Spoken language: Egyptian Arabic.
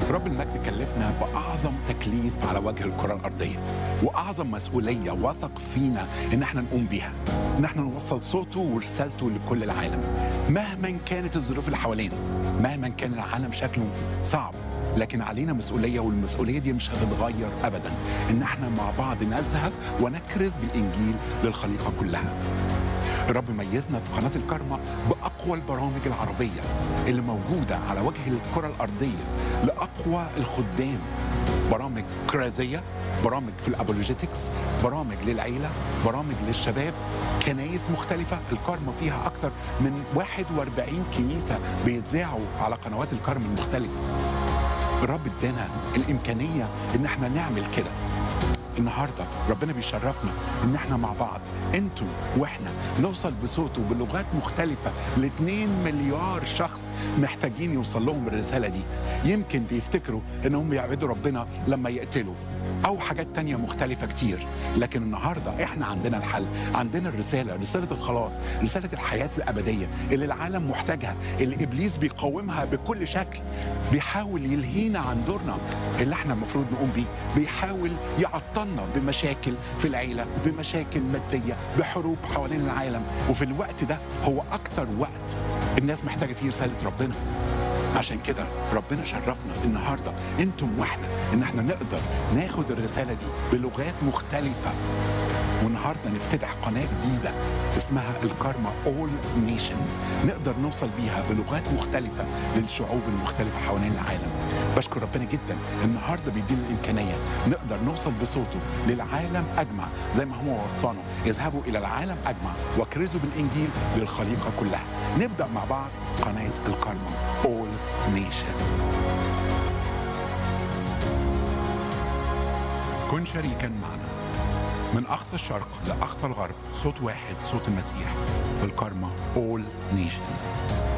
رب المجد كلفنا بأعظم تكليف على وجه الكرة الأرضية وأعظم مسؤولية وثق فينا إن احنا نقوم بيها إن احنا نوصل صوته ورسالته لكل العالم مهما كانت الظروف اللي حوالينا مهما كان العالم شكله صعب لكن علينا مسؤولية والمسؤولية دي مش هتتغير أبدا إن احنا مع بعض نذهب ونكرز بالإنجيل للخليقة كلها الرب ميزنا في قناة الكرمة بأقوى البرامج العربية اللي موجودة على وجه الكرة الأرضية لأقوى الخدام برامج كرازية برامج في الأبولوجيتكس برامج للعيلة برامج للشباب كنايس مختلفة الكرمة فيها أكثر من 41 كنيسة بيتذاعوا على قنوات الكرم المختلفة الرب ادانا الإمكانية إن احنا نعمل كده النهارده ربنا بيشرفنا ان احنا مع بعض انتوا واحنا نوصل بصوته بلغات مختلفه ل 2 مليار شخص محتاجين يوصل لهم الرساله دي يمكن بيفتكروا انهم يعبدوا ربنا لما يقتلوا او حاجات تانية مختلفة كتير لكن النهاردة احنا عندنا الحل عندنا الرسالة رسالة الخلاص رسالة الحياة الأبدية اللي العالم محتاجها اللي إبليس بيقاومها بكل شكل بيحاول يلهينا عن دورنا اللي احنا المفروض نقوم بيه بيحاول يعطلنا بمشاكل في العيلة بمشاكل مادية بحروب حوالين العالم وفي الوقت ده هو أكتر وقت الناس محتاجة فيه رسالة ربنا عشان كده ربنا شرفنا النهارده انتم واحنا ان احنا نقدر ناخد الرساله دي بلغات مختلفه والنهارده نفتتح قناه جديده اسمها الكارما اول نيشنز نقدر نوصل بيها بلغات مختلفه للشعوب المختلفه حوالين العالم بشكر ربنا جدا النهارده بيدينا الامكانيه نقدر نوصل بصوته للعالم اجمع زي ما هو وصانا اذهبوا الى العالم اجمع واكرزوا بالانجيل للخليقه كلها نبدا مع بعض قناه الكارما اول نيشنز كن شريكا معنا من اقصى الشرق لاقصى الغرب صوت واحد صوت المسيح في الكارما اول نيشنز